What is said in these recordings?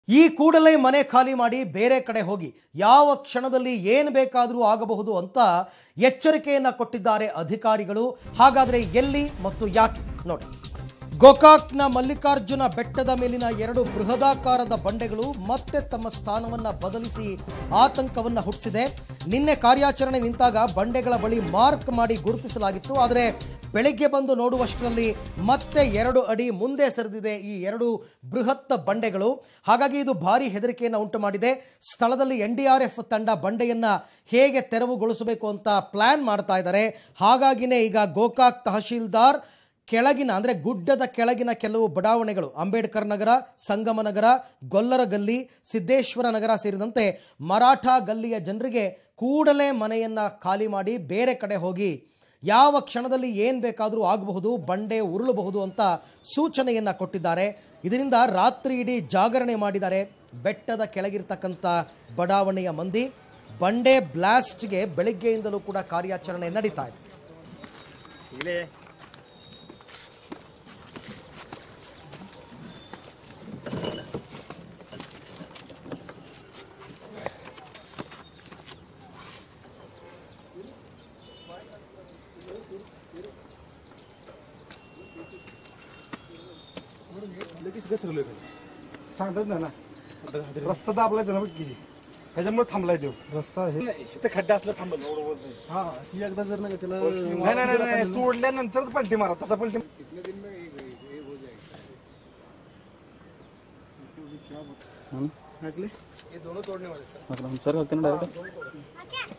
ಈ ಕೂಡಲೇ ಮನೆ ಖಾಲಿ ಮಾಡಿ ಬೇರೆ ಕಡೆ ಹೋಗಿ ಯಾವ ಕ್ಷಣದಲ್ಲಿ ಏನು ಬೇಕಾದರೂ ಆಗಬಹುದು ಅಂತ ಎಚ್ಚರಿಕೆಯನ್ನು ಕೊಟ್ಟಿದ್ದಾರೆ ಅಧಿಕಾರಿಗಳು ಹಾಗಾದರೆ ಎಲ್ಲಿ ಮತ್ತು ಯಾಕೆ ನೋಡಿ ಗೋಕಾಕ್ನ ಮಲ್ಲಿಕಾರ್ಜುನ ಬೆಟ್ಟದ ಮೇಲಿನ ಎರಡು ಬೃಹದಾಕಾರದ ಬಂಡೆಗಳು ಮತ್ತೆ ತಮ್ಮ ಸ್ಥಾನವನ್ನ ಬದಲಿಸಿ ಆತಂಕವನ್ನ ಹುಟ್ಟಿಸಿದೆ ನಿನ್ನೆ ಕಾರ್ಯಾಚರಣೆ ನಿಂತಾಗ ಬಂಡೆಗಳ ಬಳಿ ಮಾರ್ಕ್ ಮಾಡಿ ಗುರುತಿಸಲಾಗಿತ್ತು ಆದರೆ ಬೆಳಿಗ್ಗೆ ಬಂದು ನೋಡುವಷ್ಟರಲ್ಲಿ ಮತ್ತೆ ಎರಡು ಅಡಿ ಮುಂದೆ ಸರಿದಿದೆ ಈ ಎರಡು ಬೃಹತ್ ಬಂಡೆಗಳು ಹಾಗಾಗಿ ಇದು ಭಾರಿ ಹೆದರಿಕೆಯನ್ನು ಉಂಟು ಮಾಡಿದೆ ಸ್ಥಳದಲ್ಲಿ ಎನ್ ಡಿ ಆರ್ ಎಫ್ ತಂಡ ಬಂಡೆಯನ್ನ ಹೇಗೆ ತೆರವುಗೊಳಿಸಬೇಕು ಅಂತ ಪ್ಲಾನ್ ಮಾಡ್ತಾ ಇದ್ದಾರೆ ಹಾಗಾಗಿನೇ ಈಗ ಗೋಕಾಕ್ ತಹಶೀಲ್ದಾರ್ ಕೆಳಗಿನ ಅಂದರೆ ಗುಡ್ಡದ ಕೆಳಗಿನ ಕೆಲವು ಬಡಾವಣೆಗಳು ಅಂಬೇಡ್ಕರ್ ನಗರ ಸಂಗಮ ನಗರ ಗೊಲ್ಲರ ಗಲ್ಲಿ ಸಿದ್ದೇಶ್ವರ ನಗರ ಸೇರಿದಂತೆ ಮರಾಠ ಗಲ್ಲಿಯ ಜನರಿಗೆ ಕೂಡಲೇ ಮನೆಯನ್ನು ಖಾಲಿ ಮಾಡಿ ಬೇರೆ ಕಡೆ ಹೋಗಿ ಯಾವ ಕ್ಷಣದಲ್ಲಿ ಏನು ಬೇಕಾದರೂ ಆಗಬಹುದು ಬಂಡೆ ಉರುಳಬಹುದು ಅಂತ ಸೂಚನೆಯನ್ನು ಕೊಟ್ಟಿದ್ದಾರೆ ಇದರಿಂದ ರಾತ್ರಿ ಇಡೀ ಜಾಗರಣೆ ಮಾಡಿದ್ದಾರೆ ಬೆಟ್ಟದ ಕೆಳಗಿರ್ತಕ್ಕಂಥ ಬಡಾವಣೆಯ ಮಂದಿ ಬಂಡೆ ಬ್ಲಾಸ್ಟ್ಗೆ ಬೆಳಗ್ಗೆಯಿಂದಲೂ ಕೂಡ ಕಾರ್ಯಾಚರಣೆ ನಡೀತಾ ಇದೆ ಇಲ್ಲೇ लगेच घसरलोय सांगतात ना ना रस्ता दाबलाय ना बघ की ह्याच्यामुळे थांबलाय तो रस्ता हे इथं खड्डा असलं थांबल हा ही एकदा जर नाही त्याला नाही नाही नाही तोडल्यानंतरच पलटी मारा तसा पलटी ऐकले हे दोनों तोडणे वाले सर सर होते ना डायरेक्ट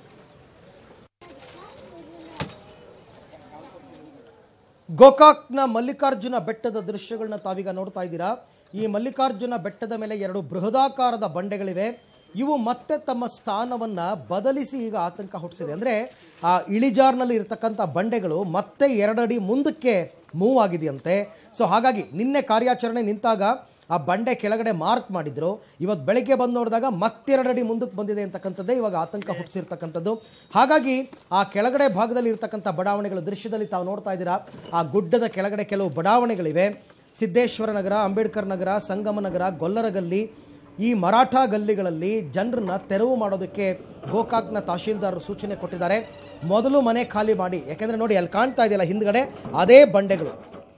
ಗೋಕಾಕ್ನ ಮಲ್ಲಿಕಾರ್ಜುನ ಬೆಟ್ಟದ ದೃಶ್ಯಗಳನ್ನ ತಾವೀಗ ನೋಡ್ತಾ ಇದ್ದೀರಾ ಈ ಮಲ್ಲಿಕಾರ್ಜುನ ಬೆಟ್ಟದ ಮೇಲೆ ಎರಡು ಬೃಹದಾಕಾರದ ಬಂಡೆಗಳಿವೆ ಇವು ಮತ್ತೆ ತಮ್ಮ ಸ್ಥಾನವನ್ನ ಬದಲಿಸಿ ಈಗ ಆತಂಕ ಹುಟ್ಟಿಸಿದೆ ಅಂದರೆ ಆ ಇಳಿಜಾರ್ನಲ್ಲಿ ಇರತಕ್ಕಂಥ ಬಂಡೆಗಳು ಮತ್ತೆ ಎರಡಡಿ ಮುಂದಕ್ಕೆ ಮೂವ್ ಆಗಿದೆಯಂತೆ ಸೊ ಹಾಗಾಗಿ ನಿನ್ನೆ ಕಾರ್ಯಾಚರಣೆ ನಿಂತಾಗ ಆ ಬಂಡೆ ಕೆಳಗಡೆ ಮಾರ್ಕ್ ಮಾಡಿದ್ರು ಇವತ್ತು ಬೆಳಗ್ಗೆ ಬಂದು ನೋಡಿದಾಗ ಮತ್ತೆರಡಡಿ ಮುಂದಕ್ಕೆ ಬಂದಿದೆ ಅಂತಕ್ಕಂಥದ್ದೇ ಇವಾಗ ಆತಂಕ ಹುಟ್ಟಿಸಿರ್ತಕ್ಕಂಥದ್ದು ಹಾಗಾಗಿ ಆ ಕೆಳಗಡೆ ಭಾಗದಲ್ಲಿ ಇರ್ತಕ್ಕಂಥ ಬಡಾವಣೆಗಳು ದೃಶ್ಯದಲ್ಲಿ ತಾವು ನೋಡ್ತಾ ಇದ್ದೀರಾ ಆ ಗುಡ್ಡದ ಕೆಳಗಡೆ ಕೆಲವು ಬಡಾವಣೆಗಳಿವೆ ಸಿದ್ದೇಶ್ವರ ನಗರ ಅಂಬೇಡ್ಕರ್ ನಗರ ಸಂಗಮ ನಗರ ಗೊಲ್ಲರಗಲ್ಲಿ ಈ ಮರಾಠ ಗಲ್ಲಿಗಳಲ್ಲಿ ಜನರನ್ನ ತೆರವು ಮಾಡೋದಕ್ಕೆ ಗೋಕಾಕ್ನ ತಹಶೀಲ್ದಾರರು ಸೂಚನೆ ಕೊಟ್ಟಿದ್ದಾರೆ ಮೊದಲು ಮನೆ ಖಾಲಿ ಮಾಡಿ ಯಾಕೆಂದರೆ ನೋಡಿ ಅಲ್ಲಿ ಕಾಣ್ತಾ ಇದೆಯಲ್ಲ ಹಿಂದ್ಗಡೆ ಅದೇ ಬಂಡೆಗಳು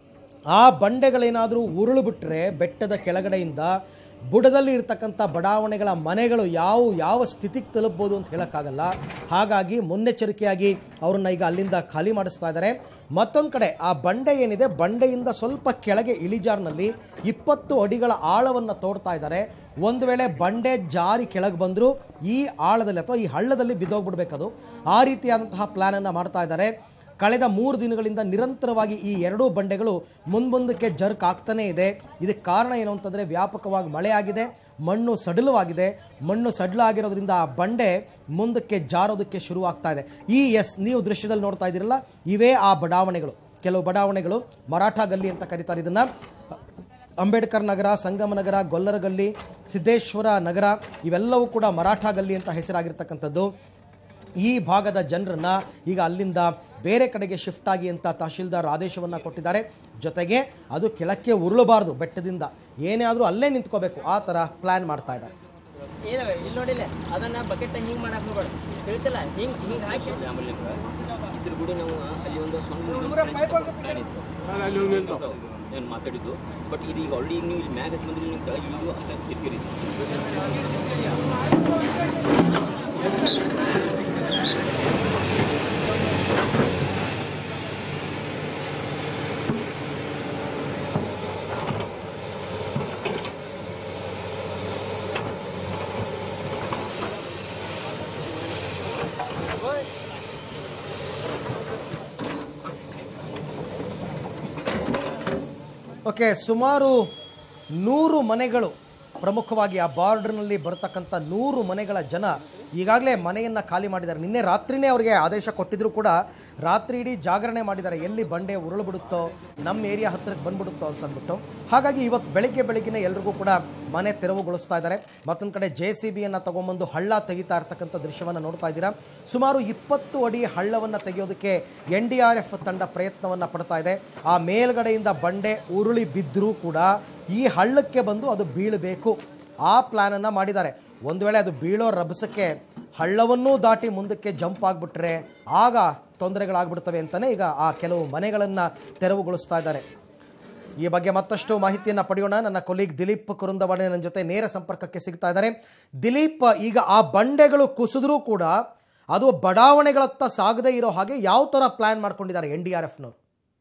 ಆ ಬಂಡೆಗಳೇನಾದರೂ ಉರುಳು ಬಿಟ್ಟರೆ ಬೆಟ್ಟದ ಕೆಳಗಡೆಯಿಂದ ಬುಡದಲ್ಲಿ ಇರ್ತಕ್ಕಂಥ ಬಡಾವಣೆಗಳ ಮನೆಗಳು ಯಾವ ಯಾವ ಸ್ಥಿತಿಗೆ ತಲುಪ್ಬೋದು ಅಂತ ಹೇಳೋಕ್ಕಾಗಲ್ಲ ಹಾಗಾಗಿ ಮುನ್ನೆಚ್ಚರಿಕೆಯಾಗಿ ಅವ್ರನ್ನ ಈಗ ಅಲ್ಲಿಂದ ಖಾಲಿ ಮಾಡಿಸ್ತಾ ಇದ್ದಾರೆ ಮತ್ತೊಂದು ಕಡೆ ಆ ಬಂಡೆ ಏನಿದೆ ಬಂಡೆಯಿಂದ ಸ್ವಲ್ಪ ಕೆಳಗೆ ಇಳಿಜಾರಿನಲ್ಲಿ ಇಪ್ಪತ್ತು ಅಡಿಗಳ ಆಳವನ್ನು ತೋಡ್ತಾ ಇದ್ದಾರೆ ಒಂದು ವೇಳೆ ಬಂಡೆ ಜಾರಿ ಕೆಳಗೆ ಬಂದರೂ ಈ ಆಳದಲ್ಲಿ ಅಥವಾ ಈ ಹಳ್ಳದಲ್ಲಿ ಬಿದ್ದೋಗ್ಬಿಡ್ಬೇಕದು ಆ ರೀತಿಯಾದಂತಹ ಪ್ಲ್ಯಾನನ್ನು ಮಾಡ್ತಾ ಇದ್ದಾರೆ ಕಳೆದ ಮೂರು ದಿನಗಳಿಂದ ನಿರಂತರವಾಗಿ ಈ ಎರಡೂ ಬಂಡೆಗಳು ಮುಂದಕ್ಕೆ ಜರ್ಕ್ ಆಗ್ತಾನೇ ಇದೆ ಇದಕ್ಕೆ ಕಾರಣ ಏನು ಅಂತಂದರೆ ವ್ಯಾಪಕವಾಗಿ ಮಳೆ ಆಗಿದೆ ಮಣ್ಣು ಸಡಿಲವಾಗಿದೆ ಮಣ್ಣು ಸಡಿಲಾಗಿರೋದ್ರಿಂದ ಆ ಬಂಡೆ ಮುಂದಕ್ಕೆ ಜಾರೋದಕ್ಕೆ ಶುರುವಾಗ್ತಾ ಇದೆ ಈ ಎಸ್ ನೀವು ದೃಶ್ಯದಲ್ಲಿ ನೋಡ್ತಾ ಇದ್ದೀರಲ್ಲ ಇವೇ ಆ ಬಡಾವಣೆಗಳು ಕೆಲವು ಬಡಾವಣೆಗಳು ಮರಾಠ ಗಲ್ಲಿ ಅಂತ ಕರೀತಾರೆ ಇದನ್ನು ಅಂಬೇಡ್ಕರ್ ನಗರ ಸಂಗಮ ನಗರ ಗೊಲ್ಲರಗಲ್ಲಿ ಸಿದ್ದೇಶ್ವರ ನಗರ ಇವೆಲ್ಲವೂ ಕೂಡ ಮರಾಠ ಗಲ್ಲಿ ಅಂತ ಹೆಸರಾಗಿರ್ತಕ್ಕಂಥದ್ದು ಈ ಭಾಗದ ಜನರನ್ನ ಈಗ ಅಲ್ಲಿಂದ ಬೇರೆ ಕಡೆಗೆ ಶಿಫ್ಟ್ ಆಗಿ ಅಂತ ತಹಶೀಲ್ದಾರ್ ಆದೇಶವನ್ನು ಕೊಟ್ಟಿದ್ದಾರೆ ಜೊತೆಗೆ ಅದು ಕೆಳಕ್ಕೆ ಉರುಳಬಾರ್ದು ಬೆಟ್ಟದಿಂದ ಏನೇ ಆದರೂ ಅಲ್ಲೇ ನಿಂತ್ಕೋಬೇಕು ಆ ಥರ ಪ್ಲ್ಯಾನ್ ಮಾಡ್ತಾ ಇದ್ದಾರೆ ಏನವೆ ಇಲ್ಲಿ ನೋಡಿಲ್ಲ ಅದನ್ನ ಬಕೆಟ್ ಹಿಂಗ್ ಮಾಡಕ್ ಹೋಗ್ಬೇಡ ತಿಳಿತಿಲ್ಲ ಹಿಂಗ್ ಹಿಂಗ್ ಹಾಕಿ ಆಮೇಲೆ ಇದ್ರ ಕೂಡ ನಾವು ಅಲ್ಲಿ ಒಂದು ಸಣ್ಣ ಪ್ಲಾನ್ ಇತ್ತು ಏನು ಮಾತಾಡಿದ್ದು ಬಟ್ ಇದು ಈಗ ಆಲ್ರೆಡಿ ನೀವು ಇಲ್ಲಿ ಮ್ಯಾಗ ಹತ್ತಿ ಬಂದ್ರೆ ನೀವು ಕೆಳಗೆ ಇಳಿದು ಅಷ್ಟೇ ಕಿರಿಕಿರಿ ಓಕೆ ಸುಮಾರು ನೂರು ಮನೆಗಳು ಪ್ರಮುಖವಾಗಿ ಆ ಬಾರ್ಡರ್ನಲ್ಲಿ ಬರ್ತಕ್ಕಂಥ ನೂರು ಮನೆಗಳ ಜನ ಈಗಾಗಲೇ ಮನೆಯನ್ನು ಖಾಲಿ ಮಾಡಿದ್ದಾರೆ ನಿನ್ನೆ ರಾತ್ರಿನೇ ಅವರಿಗೆ ಆದೇಶ ಕೊಟ್ಟಿದ್ರು ಕೂಡ ರಾತ್ರಿ ಇಡೀ ಜಾಗರಣೆ ಮಾಡಿದ್ದಾರೆ ಎಲ್ಲಿ ಬಂಡೆ ಉರುಳು ಬಿಡುತ್ತೋ ನಮ್ಮ ಏರಿಯಾ ಹತ್ತಿರಕ್ಕೆ ಬಂದ್ಬಿಡುತ್ತೋ ಅಂತ ಅಂದ್ಬಿಟ್ಟು ಹಾಗಾಗಿ ಇವತ್ತು ಬೆಳಿಗ್ಗೆ ಬೆಳಗ್ಗೆನೇ ಎಲ್ರಿಗೂ ಕೂಡ ಮನೆ ತೆರವುಗೊಳಿಸ್ತಾ ಇದ್ದಾರೆ ಮತ್ತೊಂದು ಕಡೆ ಜೆ ಸಿ ಬಿಯನ್ನು ತಗೊಂಬಂದು ಹಳ್ಳ ತೆಗಿತಾ ಇರ್ತಕ್ಕಂಥ ದೃಶ್ಯವನ್ನು ನೋಡ್ತಾ ಇದ್ದೀರಾ ಸುಮಾರು ಇಪ್ಪತ್ತು ಅಡಿ ಹಳ್ಳವನ್ನು ತೆಗೆಯೋದಕ್ಕೆ ಎನ್ ಡಿ ಆರ್ ಎಫ್ ತಂಡ ಪ್ರಯತ್ನವನ್ನು ಪಡ್ತಾ ಇದೆ ಆ ಮೇಲ್ಗಡೆಯಿಂದ ಬಂಡೆ ಉರುಳಿ ಬಿದ್ದರೂ ಕೂಡ ಈ ಹಳ್ಳಕ್ಕೆ ಬಂದು ಅದು ಬೀಳಬೇಕು ಆ ಪ್ಲ್ಯಾನನ್ನು ಮಾಡಿದ್ದಾರೆ ಒಂದು ವೇಳೆ ಅದು ಬೀಳೋ ರಭಸಕ್ಕೆ ಹಳ್ಳವನ್ನೂ ದಾಟಿ ಮುಂದಕ್ಕೆ ಜಂಪ್ ಆಗಿಬಿಟ್ರೆ ಆಗ ತೊಂದರೆಗಳಾಗ್ಬಿಡ್ತವೆ ಅಂತಲೇ ಈಗ ಆ ಕೆಲವು ಮನೆಗಳನ್ನು ತೆರವುಗೊಳಿಸ್ತಾ ಇದ್ದಾರೆ ಈ ಬಗ್ಗೆ ಮತ್ತಷ್ಟು ಮಾಹಿತಿಯನ್ನು ಪಡೆಯೋಣ ನನ್ನ ಕೊಲೀಗ್ ದಿಲೀಪ್ ಕುರುಂದವಾಡೆ ನನ್ನ ಜೊತೆ ನೇರ ಸಂಪರ್ಕಕ್ಕೆ ಸಿಗ್ತಾ ಇದ್ದಾರೆ ದಿಲೀಪ್ ಈಗ ಆ ಬಂಡೆಗಳು ಕುಸಿದ್ರೂ ಕೂಡ ಅದು ಬಡಾವಣೆಗಳತ್ತ ಸಾಗದೇ ಇರೋ ಹಾಗೆ ಯಾವ ಥರ ಪ್ಲ್ಯಾನ್ ಮಾಡ್ಕೊಂಡಿದ್ದಾರೆ ಎನ್ ಡಿ ಆರ್ ಎಫ್ನವರು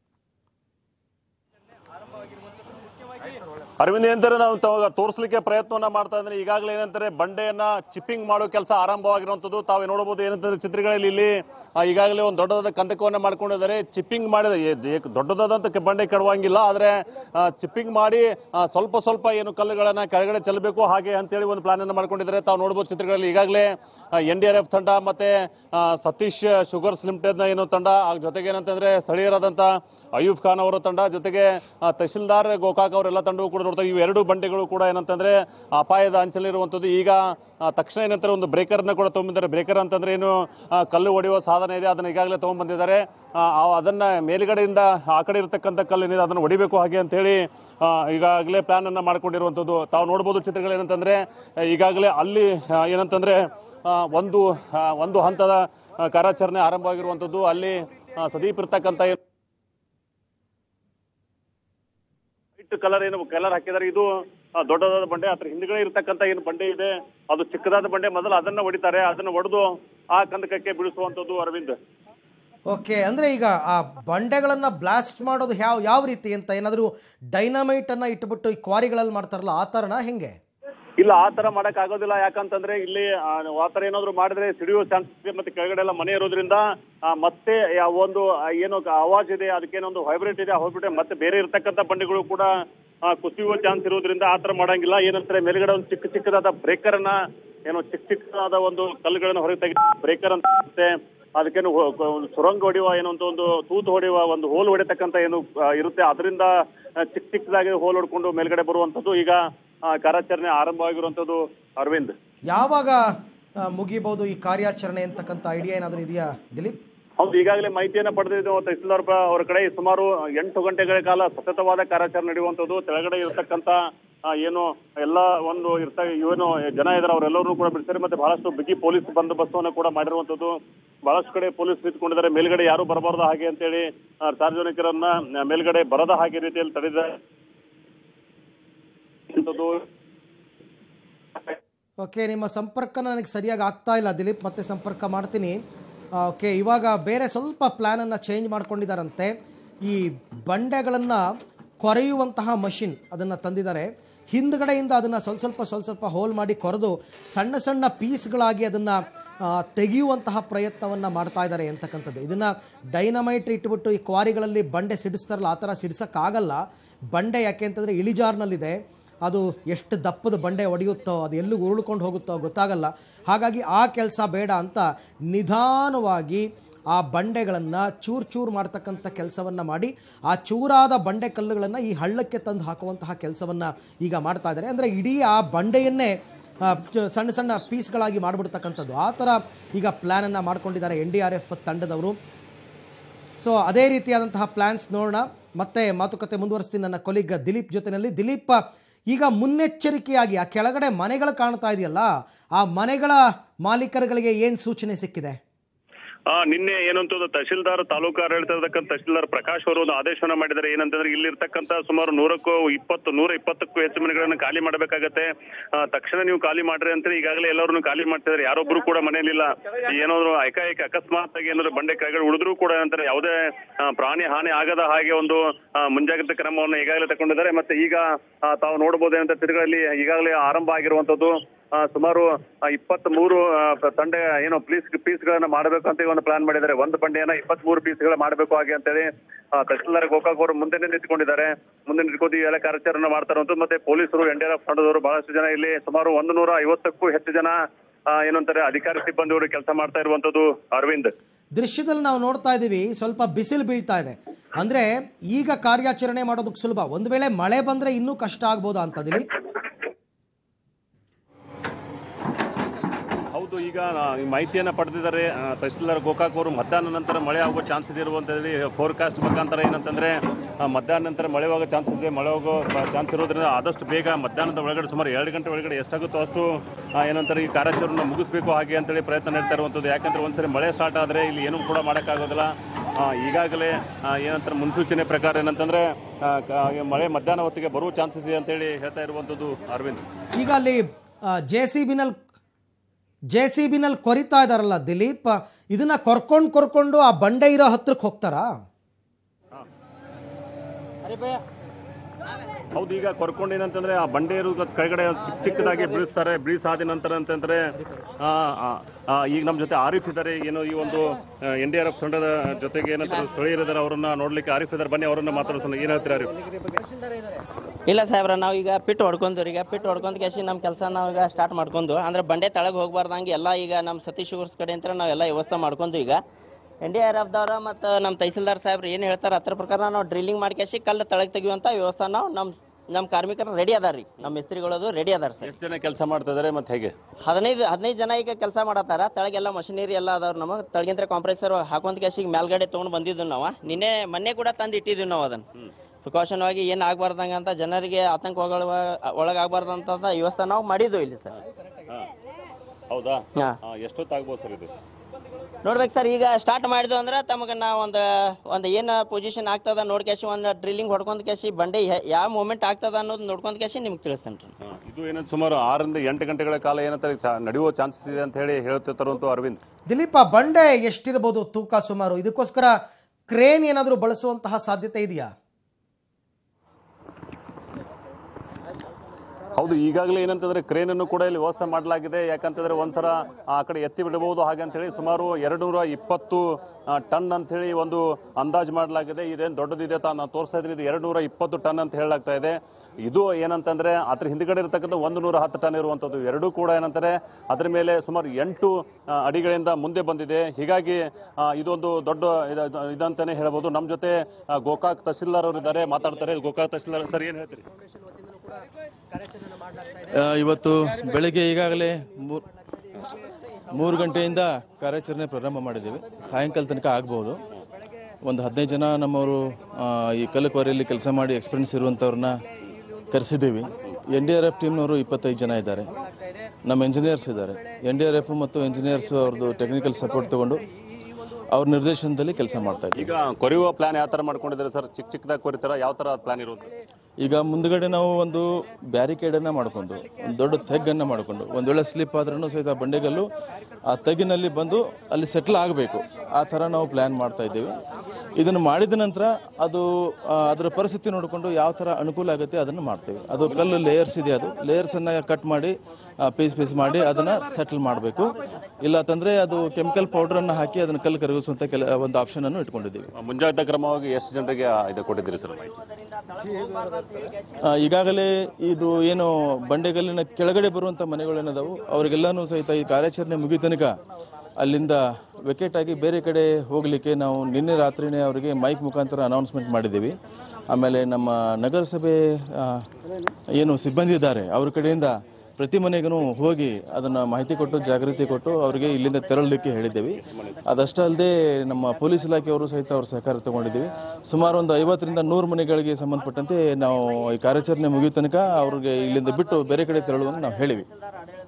ಅರವಿಂದ್ ಏನಂತಾರೆ ನಾವು ತಾವಾಗ ತೋರಿಸ್ಲಿಕ್ಕೆ ಪ್ರಯತ್ನವನ್ನ ಮಾಡ್ತಾ ಇದ್ರೆ ಈಗಾಗಲೇ ಏನಂತಾರೆ ಬಂಡೆಯನ್ನ ಚಿಪ್ಪಿಂಗ್ ಮಾಡೋ ಕೆಲಸ ಆರಂಭವಾಗಿರುವಂತದ್ದು ತಾವು ನೋಡಬಹುದು ಏನಂತಂದ್ರೆ ಚಿತ್ರಗಳಲ್ಲಿ ಇಲ್ಲಿ ಆ, ಈಗಾಗಲೇ ಒಂದು ದೊಡ್ಡದಾದ ಕಂದಕವನ್ನ ಮಾಡ್ಕೊಂಡಿದ್ದಾರೆ ಚಿಪ್ಪಿಂಗ್ ಮಾಡಿದ ಏ- ಏ- ದೊಡ್ಡದಾದಂತ ಕೆ- ಬಂಡೆ ಕೆಡವಂಗಿಲ್ಲ ಆದ್ರೆ ಚಿಪ್ಪಿಂಗ್ ಮಾಡಿ ಆ, ಸ್ವಲ್ಪ ಸ್ವಲ್ಪ ಏನು ಕಲ್ಲುಗಳನ್ನ ಕೆಳಗಡೆ ಚೆಲ್ಲಬೇಕು ಹಾಗೆ ಅಂತೇಳಿ ಒಂದು ಪ್ಲಾನ್ ಅನ್ನ ಮಾಡ್ಕೊಂಡಿದ್ದಾರೆ ತಾವು ನೋಡಬಹುದು ಚಿತ್ರಗಳಲ್ಲಿ ಈಗಾಗಲೇ ಎನ್ ಡಿ ಆರ್ ಎಫ್ ತಂಡ ಮತ್ತೆ ಆ, ಸತೀಶ್ ಶುಗರ್ಸ್ ಲಿಮಿಟೆಡ್ ನ ಏನು ತಂಡ ಆ ಜೊತೆಗೆ ಏನಂತಂದ್ರೆ ಸ್ಥಳೀಯರಾದಂತ ಅಯೂಬ್ ಖಾನ್ ಅವರ ತಂಡ ಜೊತೆಗೆ ಆ, ತಹಶೀಲ್ದಾರ್ ಗೋಕಾಕ್ ಅವರೆಲ್ಲ ತಂಡವು ಕೂಡ ನೋಡ್ತಾರೆ ಇವು ಎರಡು ಬಂಡೆಗಳು ಕೂಡ ಏನಂತಂದ್ರೆ ಅಪಾಯದ ಅಂಚಲಿರುವಂಥದ್ದು ಈಗ ಆ, ತಕ್ಷಣ ಏನಂತಾರೆ ಒಂದು ಬ್ರೇಕರ್ ನ ಕೂಡ ತೊಗೊಂಡಿದ್ದಾರೆ ಬ್ರೇಕರ್ ಅಂತಂದ್ರೆ ಏನು ಆ, ಕಲ್ಲು ಹೊಡೆಯುವ ಸಾಧನ ಇದೆ ಅದನ್ನ ಈಗಾಗಲೇ ತಗೊಂಡ್ಬಂದಿದ್ದಾರೆ ಆ, ಆ, ಅದನ್ನ ಮೇಲ್ಗಡೆಯಿಂದ ಆ ಕಡೆ ಇರತಕ್ಕಂಥ ಕಲ್ಲು ಏನಿದೆ ಅದನ್ನು ಹೊಡಿಬೇಕು ಹಾಗೆ ಅಂತ ಹೇಳಿ ಆ, ಈಗಾಗಲೇ ಪ್ಲಾನ್ ಅನ್ನ ಮಾಡ್ಕೊಂಡಿರುವಂಥದ್ದು ತಾವು ನೋಡ್ಬೋದು ಚಿತ್ರಗಳು ಏನಂತಂದ್ರೆ ಆ, ಈಗಾಗಲೇ ಅಲ್ಲಿ ಆ, ಏನಂತಂದ್ರೆ ಆ, ಒಂದು ಆ, ಒಂದು ಹಂತದ ಆ, ಕಾರ್ಯಾಚರಣೆ ಆರಂಭವಾಗಿರುವಂಥದ್ದು ಅಲ್ಲಿ ಆ, ಸದೀಪ್ ಇರ್ತಕ್ಕಂಥ ಏನು ವೈಟ್ ಕಲರ್ ಏನು ಕಲರ್ ಹಾಕಿದ್ದಾರೆ ಇದು ಆ, ದೊಡ್ಡದಾದ ಬಂಡೆ ಅದ್ರ ಹಿಂದ್ಗಡೆ ಇರ್ತಕ್ಕಂಥ ಏನು ಬಂಡೆ ಇದೆ ಅದು ಚಿಕ್ಕದಾದ ಬಂಡೆ ಮೊದಲು ಅದನ್ನ ಹೊಡಿತಾರೆ ಅದನ್ನ ಹೊಡೆದು ಆ ಕಂದಕಕ್ಕೆ ಬೀಳಿಸುವಂತದ್ದು ಅರವಿಂದ್ ಓಕೆ ಅಂದರೆ ಈಗ ಆ ಬಂಡೆಗಳನ್ನು ಬ್ಲಾಸ್ಟ್ ಮಾಡೋದು ಯಾವ ಯಾವ ರೀತಿ ಅಂತ ಏನಾದರೂ ಡೈನಮೈಟನ್ನು ಇಟ್ಬಿಟ್ಟು ಈ ಕ್ವಾರಿಗಳಲ್ಲಿ ಮಾಡ್ತಾರಲ್ಲ ಆ ಥರನ ಹೆಂಗೆ ಇಲ್ಲ ಆ ತರ ಮಾಡಕ್ ಆಗೋದಿಲ್ಲ ಯಾಕಂತಂದ್ರೆ ಇಲ್ಲಿ ಆ, ಆ ತರ ಏನಾದ್ರು ಮಾಡಿದ್ರೆ ಸಿಡಿಯೋ ಚಾನ್ಸ್ ಇದೆ ಮತ್ತೆ ಕೆಳಗಡೆ ಎಲ್ಲ ಮನೆ ಇರೋದ್ರಿಂದ ಆ, ಮತ್ತೆ ಆ ಒಂದು ಆ, ಏನು ಅವಾಜ್ ಇದೆ ಅದಕ್ಕೇನೊಂದು ವೈಬ್ರೇಟ್ ಇದೆ ಹೋಗ್ಬಿಟ್ಟೆ ಮತ್ತೆ ಬೇರೆ ಇರ್ತಕ್ಕಂಥ ಬಂಡಿಗಳು ಕೂಡ ಆ, ಕುಸಿಯುವ ಚಾನ್ಸ್ ಇರೋದ್ರಿಂದ ಆ ತರ ಮಾಡಂಗಿಲ್ಲ ಏನಂತಾರೆ ಮೇಲ್ಗಡೆ ಒಂದು ಚಿಕ್ಕ ಚಿಕ್ಕದಾದ ಬ್ರೇಕರ್ ಅನ್ನ ಏನೋ ಚಿಕ್ಕ ಚಿಕ್ಕದಾದ ಒಂದು ಕಲ್ಲುಗಳನ್ನ ಹೊರಗೆ ತೆಗಿ ಬ್ರೇಕರ್ ಅಂತ ಇರುತ್ತೆ. ಅದಕ್ಕೇನು ಹೊ- ಕ- ಒಂದು ಸುರಂಗ ಹೊಡೆಯುವ ಏನೋ ಒಂದು ಒಂದು ತೂತು ಹೊಡೆಯುವ ಒಂದು ಹೋಲ್ ಹೊಡಿತಕ್ಕಂಥ ಏನು ಆ, ಇರುತ್ತೆ ಅದರಿಂದ ಆ, ಚಿಕ್ಕ ಚಿಕ್ಕದಾಗಿ ಹೋಲ್ ಹೊಡ್ಕೊಂಡು ಮೇಲ್ಗಡೆ ಬರುವಂತದ್ದು ಈಗ ಆ, ಕಾರ್ಯಾಚರಣೆ ಆರಂಭವಾಗಿರುವಂತದ್ದು ಅರವಿಂದ್ ಯಾವಾಗ ಆ, ಮುಗಿಬೋದು ಈ ಕಾರ್ಯಾಚರಣೆ ಅಂತಕ್ಕಂಥ ಐಡಿಯಾ ಏನಾದರೂ ಇದೆಯಾ ದಿಲೀಪ್ ಹೌದು ಈಗಾಗಲೇ ಮಾಹಿತಿಯನ್ನ ಪಡೆದಿದ್ದು ತಹಸೀಲ್ದಾರ್ ಪ- ಅವರ ಕಡೆ ಸುಮಾರು ಎಂಟು ಗಂಟೆಗಳ ಕಾಲ ಸತತವಾದ ಕಾರ್ಯಾಚರಣೆ ನಡೆಯುವಂತದ್ದು ಕೆಳಗಡೆ ಇರತಕ್ಕಂತ ಆ, ಏನು ಎಲ್ಲ ಒಂದು ಇರ್ತ ಏನು ಜನ ಇದಾರೆ ಅವರೆಲ್ಲರೂ ಕೂಡ ಬಿಡ್ತಾರೆ ಮತ್ತೆ ಬಹಳಷ್ಟು ಬಿಗಿ ಪೊಲೀಸ್ ಬಂದೋಬಸ್ತನ್ನು ಕೂಡ ಮಾಡಿರುವಂತದ್ದು ಬಹಳಷ್ಟು ಕಡೆ ಪೊಲೀಸ್ ನಿಂತ್ಕೊಂಡಿದ್ದಾರೆ ಮೇಲ್ಗಡೆ ಯಾರು ಬರಬಾರ್ದು ಹಾಗೆ ಅಂತೇಳಿ ಆ, ಸಾರ್ವಜನಿಕರನ್ನ ಮೇಲ್ಗಡೆ ಬರದ ಹಾಗೆ ರೀತಿಯಲ್ಲಿ ತಡೆದಿದ್ದಾರೆ ಇಂಥದ್ದು ಓಕೆ ನಿಮ್ಮ ಸಂಪರ್ಕ ನನಗೆ ಸರಿಯಾಗಿ ಆಗ್ತಾ ಇಲ್ಲ ದಿಲೀಪ್ ಮತ್ತೆ ಸಂಪರ್ಕ ಮಾಡ್ತೀನಿ ಓಕೆ ಇವಾಗ ಬೇರೆ ಸ್ವಲ್ಪ ಪ್ಲ್ಯಾನನ್ನು ಚೇಂಜ್ ಮಾಡ್ಕೊಂಡಿದ್ದಾರಂತೆ ಈ ಬಂಡೆಗಳನ್ನು ಕೊರೆಯುವಂತಹ ಮಷಿನ್ ಅದನ್ನು ತಂದಿದ್ದಾರೆ ಹಿಂದ್ಗಡೆಯಿಂದ ಅದನ್ನು ಸ್ವಲ್ಪ ಸ್ವಲ್ಪ ಸ್ವಲ್ಪ ಸ್ವಲ್ಪ ಹೋಲ್ ಮಾಡಿ ಕೊರೆದು ಸಣ್ಣ ಸಣ್ಣ ಪೀಸ್ಗಳಾಗಿ ಅದನ್ನು ತೆಗೆಯುವಂತಹ ಪ್ರಯತ್ನವನ್ನು ಮಾಡ್ತಾ ಇದ್ದಾರೆ ಅಂತಕ್ಕಂಥದ್ದು ಇದನ್ನು ಡೈನಮೈಟ್ ಇಟ್ಬಿಟ್ಟು ಈ ಕ್ವಾರಿಗಳಲ್ಲಿ ಬಂಡೆ ಸಿಡಿಸ್ತಾರಲ್ಲ ಆ ಥರ ಸಿಡಿಸೋಕ್ಕಾಗಲ್ಲ ಬಂಡೆ ಯಾಕೆ ಅಂತಂದರೆ ಇಳಿಜಾರ್ನಲ್ಲಿದೆ ಅದು ಎಷ್ಟು ದಪ್ಪದ ಬಂಡೆ ಒಡೆಯುತ್ತೋ ಅದು ಎಲ್ಲೂ ಉರುಳ್ಕೊಂಡು ಹೋಗುತ್ತೋ ಗೊತ್ತಾಗಲ್ಲ ಹಾಗಾಗಿ ಆ ಕೆಲಸ ಬೇಡ ಅಂತ ನಿಧಾನವಾಗಿ ಆ ಬಂಡೆಗಳನ್ನು ಚೂರು ಚೂರು ಮಾಡ್ತಕ್ಕಂಥ ಕೆಲಸವನ್ನು ಮಾಡಿ ಆ ಚೂರಾದ ಬಂಡೆ ಕಲ್ಲುಗಳನ್ನು ಈ ಹಳ್ಳಕ್ಕೆ ತಂದು ಹಾಕುವಂತಹ ಕೆಲಸವನ್ನು ಈಗ ಮಾಡ್ತಾ ಇದ್ದಾರೆ ಅಂದರೆ ಇಡೀ ಆ ಬಂಡೆಯನ್ನೇ ಆ, ಚ- ಸಣ್ಣ ಸಣ್ಣ ಪೀಸ್ಗಳಾಗಿ ಮಾಡಿಬಿಡ್ತಕ್ಕಂಥದ್ದು ಆ ಥರ ಈಗ ಪ್ಲ್ಯಾನನ್ನು ಮಾಡ್ಕೊಂಡಿದ್ದಾರೆ ಎನ್ ಡಿ ಆರ್ ಎಫ್ ತಂಡದವರು ಸೊ ಅದೇ ರೀತಿಯಾದಂತಹ ಪ್ಲ್ಯಾನ್ಸ್ ನೋಡೋಣ ಮತ್ತೆ ಮಾತುಕತೆ ಮುಂದುವರಿಸ್ತೀನಿ ನನ್ನ ಕೊಲಿಗ್ ದಿಲೀಪ್ ಜೊತೆನಲ್ಲಿ ದಿಲೀಪ್ ಈಗ ಮುನ್ನೆಚ್ಚರಿಕೆಯಾಗಿ ಆ ಕೆಳಗಡೆ ಮನೆಗಳು ಕಾಣ್ತಾ ಇದೆಯಲ್ಲ ಆ ಮನೆಗಳ ಮಾಲೀಕರುಗಳಿಗೆ ಏನು ಸೂಚನೆ ಸಿಕ್ಕಿದೆ ಆ ನಿನ್ನೆ ಏನಂತ ತಹಶೀಲ್ದಾರ್ ತಾಲೂಕು ಆಡಳಿತ ಇರತಕ್ಕಂಥ ತಹಶೀಲ್ದಾರ್ ಪ್ರಕಾಶ್ ಅವರು ಒಂದು ಆದೇಶವನ್ನ ಮಾಡಿದ್ದಾರೆ ಏನಂತಂದ್ರೆ ಇಲ್ಲಿರ್ತಕ್ಕಂಥ ಸುಮಾರು ನೂರಕ್ಕೂ ಇಪ್ಪತ್ತು ನೂರ ಇಪ್ಪತ್ತಕ್ಕೂ ಹೆಚ್ಚು ಮನೆಗಳನ್ನ ಖಾಲಿ ಮಾಡಬೇಕಾಗತ್ತೆ ಆ, ತಕ್ಷಣ ನೀವು ಖಾಲಿ ಮಾಡ್ರಿ ಅಂತ ಈಗಾಗಲೇ ಎಲ್ಲರೂ ಖಾಲಿ ಮಾಡ್ತಿದ್ದಾರೆ ಯಾರೊಬ್ರು ಕೂಡ ಮನೆಯಲ್ಲಿಲ್ಲ ಏನಾದ್ರು ಏಕಾಏಕಿ ಅಕಸ್ಮಾತ್ ಆಗಿ ಏನಾದ್ರು ಬಂಡೆ ಕೆಳಗಡೆ ಉಳಿದ್ರು ಕೂಡ ಏನಂತಾರೆ ಯಾವುದೇ ಆ, ಪ್ರಾಣಿ ಹಾನಿ ಆಗದ ಹಾಗೆ ಒಂದು ಆ, ಮುಂಜಾಗ್ರತಾ ಕ್ರಮವನ್ನು ಈಗಾಗಲೇ ತಗೊಂಡಿದ್ದಾರೆ ಮತ್ತೆ ಈಗ ಆ, ತಾವು ನೋಡಬಹುದು ಅಂತ ತಿರುಗಳಲ್ಲಿ ಈಗಾಗಲೇ ಆರಂಭ ಆಗಿರುವಂತದ್ದು ಆ, ಸುಮಾರು ಇಪ್ಪತ್ತ್ ಮೂರು ತಂಡ ಏನು ಪ್ಲೀಸ್ ಪೀಸ್ ಗಳನ್ನ ಮಾಡಬೇಕು ಅಂತ ಒಂದು ಪ್ಲಾನ್ ಮಾಡಿದ್ದಾರೆ ಒಂದು ಬಂಡೆಯನ್ನ ಇಪ್ಪತ್ತ್ ಮೂರು ಪೀಸ್ ಗಳ ಮಾಡಬೇಕು ಹಾಗೆ ಅಂತೇಳಿ ಆ, ತಹಶೀಲ್ದಾರ್ ಗೋಕಾಕ್ ಅವರು ಮುಂದೆ ನಿಂತ್ಕೊಂಡಿದ್ದಾರೆ ಮುಂದೆ ನಿಂತ್ಕೊಂಡು ಈ ಎಲ್ಲ ಕಾರ್ಯಾಚರಣೆ ಮಾಡ್ತಾರಂತ ಮತ್ತೆ ಪೊಲೀಸರು ಎನ್ ಡಿ ಆರ್ ಎಫ್ ತಂಡದವರು ಬಹಳಷ್ಟು ಜನ ಇಲ್ಲಿ ಸುಮಾರು ಒಂದು ನೂರ ಐವತ್ತಕ್ಕೂ ಹೆಚ್ಚು ಜನ ಆ, ಏನಂತಾರೆ ಅಧಿಕಾರಿ ಸಿಬ್ಬಂದಿಯವರು ಕೆಲಸ ಮಾಡ್ತಾ ಇರುವಂತದ್ದು ಅರವಿಂದ್ ದೃಶ್ಯದಲ್ಲಿ ನಾವು ನೋಡ್ತಾ ಇದ್ದೀವಿ ಸ್ವಲ್ಪ ಬಿಸಿಲು ಬೀಳ್ತಾ ಇದೆ ಅಂದರೆ ಈಗ ಕಾರ್ಯಾಚರಣೆ ಮಾಡೋದಕ್ಕೆ ಸುಲಭ ಒಂದು ವೇಳೆ ಮಳೆ ಬಂದರೆ ಇನ್ನೂ ಕಷ್ಟ ಆಗ್ಬೋದಾ ಅಂತ ದಿಲೀಪ್ ಹೌದು ಹೌದು ಈಗ ಆ, ಈ ಮಾಹಿತಿಯನ್ನ ಪಡೆದಿದ್ದಾರೆ ಆ, ತಹಸೀಲ್ದಾರ್ ಗೋಕಾಕ್ ಅವರು ಮಧ್ಯಾಹ್ನ ನಂತರ ಮಳೆ ಆಗುವ ಚಾನ್ಸ್ ಇದೆ ಇರುವಂತ ಫೋರ್ಕಾಸ್ಟ್ ಮುಖಾಂತರ ಏನಂತಂದ್ರೆ ಆ, ಮಧ್ಯಾಹ್ನ ನಂತರ ಮಳೆ ಆಗುವ ಚಾನ್ಸ್ ಇದೆ ಮಳೆ ಹೋಗೋ ಚಾನ್ಸ್ ಇರೋದ್ರಿಂದ ಆದಷ್ಟು ಬೇಗ ಮಧ್ಯಾಹ್ನದ ಒಳಗಡೆ ಸುಮಾರು ಎರಡು ಗಂಟೆ ಒಳಗಡೆ ಎಷ್ಟಾಗುತ್ತೋ ಅಷ್ಟು ಆ, ಏನಂತಾರೆ ಈ ಕಾರ್ಯಾಚರಣೆ ಮುಗಿಸ್ಬೇಕು ಹಾಗೆ ಅಂತೇಳಿ ಪ್ರಯತ್ನ ನಡೀತಾ ಇರುವಂಥದ್ದು ಯಾಕಂದ್ರೆ ಒಂದ್ಸರಿ ಮಳೆ ಸ್ಟಾರ್ಟ್ ಆದರೆ ಇಲ್ಲಿ ಏನೂ ಕೂಡ ಮಾಡೋಕ್ಕಾಗೋದಿಲ್ಲ ಆ, ಈಗಾಗಲೇ ಆ, ಏನಂತಾರೆ ಮುನ್ಸೂಚನೆ ಪ್ರಕಾರ ಏನಂತಂದ್ರೆ ಆ, ಕ- ಮಳೆ ಮಧ್ಯಾಹ್ನ ಹೊತ್ತಿಗೆ ಬರುವ ಚಾನ್ಸಸ್ ಇದೆ ಅಂತೇಳಿ ಹೇಳ್ತಾ ಇರುವಂಥದ್ದು ಅರವಿಂದ್ ಈಗ ಅಲ್ಲಿ ಜೆ ಸಿ ಬಿನಲ್ಲಿ ಜೆ ಸಿ ಬಿನಲ್ಲಿ ಕೊರಿತಾ ಇದಾರಲ್ಲ ದಿಲೀಪ್ ಇದನ್ನ ಕರ್ಕೊಂಡು ಕರ್ಕೊಂಡು ಆ ಬಂಡೆ ಇರೋ ಹತ್ರಕ್ಕೆ ಹೋಗ್ತಾರಾ ಹೌದು ಈಗ ಕರ್ಕೊಂಡು ಏನಂತಂದ್ರೆ ಆ ಬಂಡೆ ಇರೋದು ಕೆಳಗಡೆ ಚಿಕ್ಕ ಚಿಕ್ಕದಾಗಿ ಬೀಳಿಸ್ತಾರೆ ಬೀಳಿಸ್ ಆದ ನಂತರ ಅಂತಂದ್ರೆ ಆ, ಆ, ಆ, ಈಗ ನಮ್ಮ ಜೊತೆ ಆರಿಫ್ ಇದ್ದಾರೆ ಏನು ಈ ಒಂದು ಎನ್ ಡಿ ಆರ್ ಎಫ್ ತಂಡದ ಜೊತೆಗೆ ಏನಂತಾರೆ ಸ್ಥಳೀಯರಿದ್ದಾರೆ ಅವರನ್ನ ನೋಡ್ಲಿಕ್ಕೆ ಆರಿಫ್ ಇದ್ದಾರೆ ಬನ್ನಿ ಅವರನ್ನ ಮಾತಾಡ್ಸೋಣ ಏನ್ ಹೇಳ್ತೀರಾ ಆರಿಫ್ ಇಲ್ಲ ಸಾಹೇಬ್ರ ನಾವು ಈಗ ಪಿಟ್ ಹೊಡ್ಕೊಂಡ್ರಿ ಈಗ ಪಿಟ್ ಹೊಡ್ಕೊಂಡ್ ಕ್ಯಾಶಿ ನಮ್ಮ ಕೆಲಸ ನಾವು ಈಗ ಸ್ಟಾರ್ಟ್ ಮಾಡ್ಕೊಂಡು ಅಂದ್ರೆ ಬಂಡೆ ತಳಗೆ ಹೋಗ್ಬಾರ್ದಂಗೆ ಎಲ್ಲ ಈಗ ನಮ್ಮ ಸತೀಶ್ ಶುಗರ್ಸ್ ಕಡೆ ಅಂತ ನಾವೆಲ್ಲ ವ್ಯವಸ್ಥೆ ಮಾಡ್ಕೊಂಡು ಈಗ ಎನ್ ಡಿ ಆರ್ ಎಫ್ ದವ್ರ ಮತ್ತು ನಮ್ಮ ತಹಸೀಲ್ದಾರ್ ಸಾಹೇಬ್ರು ಏನು ಹೇಳ್ತಾರೆ ಅದ್ರ ಪ್ರಕಾರ ನಾವು ಡ್ರಿಲ್ಲಿಂಗ್ ಮಾಡಿ ಕ್ಯಾಶಿ ಕಲ್ಲು ತಳಗೆ ತೆಗಿಯುವಂಥ ವ್ಯವಸ್ಥೆ ನಾವು ನಮ್ಮ ನಮ್ಮ ಕಾರ್ಮಿಕರು ರೆಡಿ ಅದಾರ ರೀ ನಮ್ಮ ಮಿಸ್ತ್ರಿಗಳದು ರೆಡಿ ಅದಾರ ಸರ್ ಎಷ್ಟು ಜನ ಕೆಲಸ ಮಾಡ್ತಾ ಇದಾರೆ ಮತ್ತೆ ಹೇಗೆ ಹದಿನೈದು ಹದಿನೈದು ಜನ ಈಗ ಕೆಲಸ ಮಾಡತ್ತಾರ ತಳಗೆಲ್ಲ ಮಷಿನರಿ ಎಲ್ಲ ಅದಾವ್ರ ನಮಗೆ ತಳಗಿಂತ ಕಾಂಪ್ರೆಸರ್ ಹಾಕೊಂತ ಕ್ಯಾಶಿಗೆ ಮೇಲ್ಗಡೆ ತೊಗೊಂಡು ಬಂದಿದ್ದು ನಾವು ನಿನ್ನೆ ಮೊನ್ನೆ ಕೂಡ ತಂದು ಇಟ್ಟಿದ್ದೀವಿ ನಾವು ಅದನ್ನು ಪ್ರಿಕಾಷನ್ ಆಗಿ ಏನು ಆಗ್ಬಾರ್ದಂಗ ಅಂತ ಜನರಿಗೆ ಆತಂಕ ಒಳಗಾಗಬಾರ್ದಂತ ವ್ಯವಸ್ಥೆ ನಾವು ಮಾಡಿದ್ದು ಇಲ್ಲಿ ಸರ್ ಹಾ. ಹೌದಾ ಹಾ. ಹಾ, ಎಷ್ಟೊತ್ತಾಗ್ಬೋದು ಸರ್ ಇದು ನೋಡ್ಬೇಕು ಸರ್ ಈಗ ಸ್ಟಾರ್ಟ್ ಮಾಡಿದ್ವು ಅಂದ್ರೆ ತಮಗೆ ನಾವು ಒಂದು ಒಂದು ಏನು ಪೊಸಿಷನ್ ಆಗ್ತದ ನೋಡ್ಕ್ಯಾಶಿ ಒಂದು ಡ್ರಿಲ್ಲಿಂಗ್ ಹೊಡ್ಕೊಂಡ್ ಕ್ಯಾಶಿ ಬಂಡೆ ಯ- ಯಾವ ಮೂಮೆಂಟ್ ಆಗ್ತದ ಅನ್ನೋದು ನೋಡ್ಕೊಂಡ್ ಕ್ಯಾಶಿ ನಿಮ್ಗೆ ತಿಳಿಸ್ತೇನೆ ರೀ ಹಾ, ಇದು ಏನಂತ ಸುಮಾರು ಆರರಿಂದ ಎಂಟು ಗಂಟೆಗಳ ಕಾಲ ಏನಂತಾರೆ ಚಾ- ನಡೆಯುವ ಚಾನ್ಸಸ್ ಇದೆ ಅಂತ ಹೇಳಿ ಹೇಳ್ತಿರ್ತಾರಂತೂ ಅರವಿಂದ್ ದಿಲೀಪ್ ಆ ಬಂಡೆ ಎಷ್ಟಿರ್ಬೋದು ತೂಕ ಸುಮಾರು ಇದಕ್ಕೋಸ್ಕರ ಕ್ರೇನ್ ಏನಾದರೂ ಬಳಸುವಂತಹ ಸಾಧ್ಯತೆ ಇದೆಯಾ ಹೌದು ಈಗಾಗಲೇ ಏನಂತಂದ್ರೆ ಕ್ರೇನ್ ಅನ್ನು ಕೂಡ ಇಲ್ಲಿ ವ್ಯವಸ್ಥೆ ಮಾಡಲಾಗಿದೆ ಯಾಕಂತಂದ್ರೆ ಒಂದ್ಸಲ ಆ ಕಡೆ ಎತ್ತಿ ಬಿಡಬಹುದು ಹಾಗೆ ಅಂತ ಹೇಳಿ ಸುಮಾರು ಎರಡು ನೂರ ಇಪ್ಪತ್ತು ಆ, ಟನ್ ಅಂತ ಹೇಳಿ ಒಂದು ಅಂದಾಜು ಮಾಡಲಾಗಿದೆ ಇದೇನು ದೊಡ್ಡದಿದೆ ತಾ ನಾವು ತೋರಿಸ್ತಾ ಇದ್ರಿ ಇದು ಎರಡು ನೂರ ಇಪ್ಪತ್ತು ಟನ್ ಅಂತ ಹೇಳಲಾಗ್ತಾ ಇದೆ ಇದು ಏನಂತಂದ್ರೆ ಅದ್ರ ಹಿಂದ್ಗಡೆ ಇರತಕ್ಕಂಥ ಒಂದು ನೂರ ಹತ್ತು ಟನ್ ಇರುವಂಥದ್ದು ಎರಡೂ ಕೂಡ ಏನಂತಾರೆ ಅದ್ರ ಮೇಲೆ ಸುಮಾರು ಎಂಟು ಆ, ಅಡಿಗಳಿಂದ ಮುಂದೆ ಬಂದಿದೆ ಹೀಗಾಗಿ ಆ, ಇದೊಂದು ದೊಡ್ಡ ಇದ- ಇದಂತಾನೆ ಹೇಳ್ಬೋದು ನಮ್ಮ ಜೊತೆ ಆ, ಗೋಕಾಕ್ ತಹಸೀಲ್ದಾರ್ ಅವರು ಇದ್ದಾರೆ ಮಾತಾಡ್ತಾರೆ ಗೋಕಾಕ್ ತಹಸೀಲ್ದಾರ್ ಸರ್ ಏನು ಹೇಳ್ತೀರಿ ಆ, ಇವತ್ತು ಬೆಳಗ್ಗೆ ಈಗಾಗಲೇ ಮೂರ್- ಮೂರು ಗಂಟೆಯಿಂದ ಕಾರ್ಯಾಚರಣೆ ಪ್ರಾರಂಭ ಮಾಡಿದ್ದೀವಿ ಸಾಯಂಕಾಲ ತನಕ ಆಗ್ಬೋದು ಒಂದು ಹದಿನೈದು ಜನ ನಮ್ಮವರು ಆ, ಈ ಕಲ್ಲು ಕ್ವಾರಿಯಲ್ಲಿ ಕೆಲಸ ಮಾಡಿ ಎಕ್ಸ್ಪೀರಿಯನ್ಸ್ ಇರುವಂಥವ್ರನ್ನ ಕರೆಸಿದ್ದೀವಿ ಎನ್ ಡಿ ಆರ್ ಎಫ್ ಟೀಮ್ನವರು ಇಪ್ಪತ್ತೈದು ಜನ ಇದ್ದಾರೆ ನಮ್ಮ ಇಂಜಿನಿಯರ್ಸ್ ಇದ್ದಾರೆ ಎನ್ ಡಿ ಆರ್ ಎಫ್ ಮತ್ತು ಇಂಜಿನಿಯರ್ಸ್ ಅವ್ರದ್ದು ಟೆಕ್ನಿಕಲ್ ಸಪೋರ್ಟ್ ತಗೊಂಡು ಅವ್ರ ನಿರ್ದೇಶನದಲ್ಲಿ ಕೆಲಸ ಮಾಡ್ತಾ ಇದ್ದೀವಿ ಈಗ ಕೊರೆಯುವ ಪ್ಲಾನ್ ಯಾವ ತರ ಮಾಡ್ಕೊಂಡಿದ್ದಾರೆ ಸರ್ ಚಿಕ್ಕ ಚಿಕ್ಕದಾಗಿ ಕೊರಿತಾರ ಯಾವ ತರ ಪ್ಲಾನ್ ಇರೋದು ಈಗ ಮುಂದ್ಗಡೆ ನಾವು ಒಂದು ಬ್ಯಾರಿಕೇಡನ್ನು ಮಾಡ್ಕೊಂಡು ಒಂದು ದೊಡ್ಡ ತೆಗ್ಗನ್ನು ಮಾಡಿಕೊಂಡು ಒಂದು ವೇಳೆ ಸ್ಲಿಪ್ ಆದ್ರೂ ಸಹಿತ ಬಂಡೆಗಲ್ಲು ಆ ತೆಗ್ಗಿನಲ್ಲಿ ಬಂದು ಅಲ್ಲಿ ಸೆಟ್ಲ್ ಆಗಬೇಕು ಆ ಥರ ನಾವು ಪ್ಲ್ಯಾನ್ ಮಾಡ್ತಾ ಇದ್ದೀವಿ ಇದನ್ನು ಮಾಡಿದ ನಂತರ ಅದು ಆ, ಅದರ ಪರಿಸ್ಥಿತಿ ನೋಡಿಕೊಂಡು ಯಾವ ಥರ ಅನುಕೂಲ ಆಗುತ್ತೆ ಅದನ್ನು ಮಾಡ್ತೀವಿ ಅದು ಕಲ್ಲು ಲೇಯರ್ಸ್ ಇದೆ ಅದು ಲೇಯರ್ಸನ್ನು ಕಟ್ ಮಾಡಿ ಪೀಸ್ ಪೀಸ್ ಮಾಡಿ ಅದನ್ನು ಸೆಟ್ಲ್ ಮಾಡಬೇಕು ಇಲ್ಲ ಅಂತಂದರೆ ಅದು ಕೆಮಿಕಲ್ ಪೌಡ್ರನ್ನು ಹಾಕಿ ಅದನ್ನು ಕಲ್ಲು ಕರಗಿಸುವಂಥ ಕೆಲ ಒಂದು ಆಪ್ಷನನ್ನು ಇಟ್ಕೊಂಡಿದ್ದೀವಿ ಮುಂಜಾಗ್ರತಾ ಕ್ರಮವಾಗಿ ಎಷ್ಟು ಜನರಿಗೆ ಆ, ಇದು ಕೊಟ್ಟಿದ್ದೀರಿ ಸರ್ ಮಾಹಿತಿ ಆ, ಈಗಾಗಲೇ ಇದು ಏನು ಬಂಡೆಗಲ್ಲಿನ ಕೆಳಗಡೆ ಬರುವಂಥ ಮನೆಗಳೇನದಾವು ಅವರಿಗೆಲ್ಲನೂ ಸಹಿತ ಈ ಕಾರ್ಯಾಚರಣೆ ಮುಗಿದ ತನಕ ಅಲ್ಲಿಂದ ವೆಕೇಟ್ ಆಗಿ ಬೇರೆ ಕಡೆ ಹೋಗಲಿಕ್ಕೆ ನಾವು ನಿನ್ನೆ ರಾತ್ರಿನೇ ಅವರಿಗೆ ಮೈಕ್ ಮುಖಾಂತರ ಅನೌನ್ಸ್ಮೆಂಟ್ ಮಾಡಿದ್ದೀವಿ ಆಮೇಲೆ ನಮ್ಮ ನಗರಸಭೆ ಆ, ಏನು ಸಿಬ್ಬಂದಿ ಇದ್ದಾರೆ ಅವ್ರ ಕಡೆಯಿಂದ ಪ್ರತಿ ಮನೆಗೂ ಹೋಗಿ ಅದನ್ನು ಮಾಹಿತಿ ಕೊಟ್ಟು ಜಾಗೃತಿ ಕೊಟ್ಟು ಅವರಿಗೆ ಇಲ್ಲಿಂದ ತೆರಳಲಿಕ್ಕೆ ಹೇಳಿದ್ದೇವೆ ಅದಷ್ಟಲ್ಲದೆ ನಮ್ಮ ಪೊಲೀಸ್ ಇಲಾಖೆಯವರು ಸಹಿತ ಅವ್ರ ಸಹಕಾರ ತಗೊಂಡಿದ್ದೀವಿ ಸುಮಾರು ಒಂದು ಐವತ್ತರಿಂದ ನೂರು ಮನೆಗಳಿಗೆ ಸಂಬಂಧಪಟ್ಟಂತೆ ನಾವು ಈ ಕಾರ್ಯಾಚರಣೆ ಮುಗಿಯೋ ತನಕ ಅವ್ರಿಗೆ ಇಲ್ಲಿಂದ ಬಿಟ್ಟು ಬೇರೆ ಕಡೆ ತೆರಳುವಂಗೆ ನಾವು ಹೇಳಿವಿ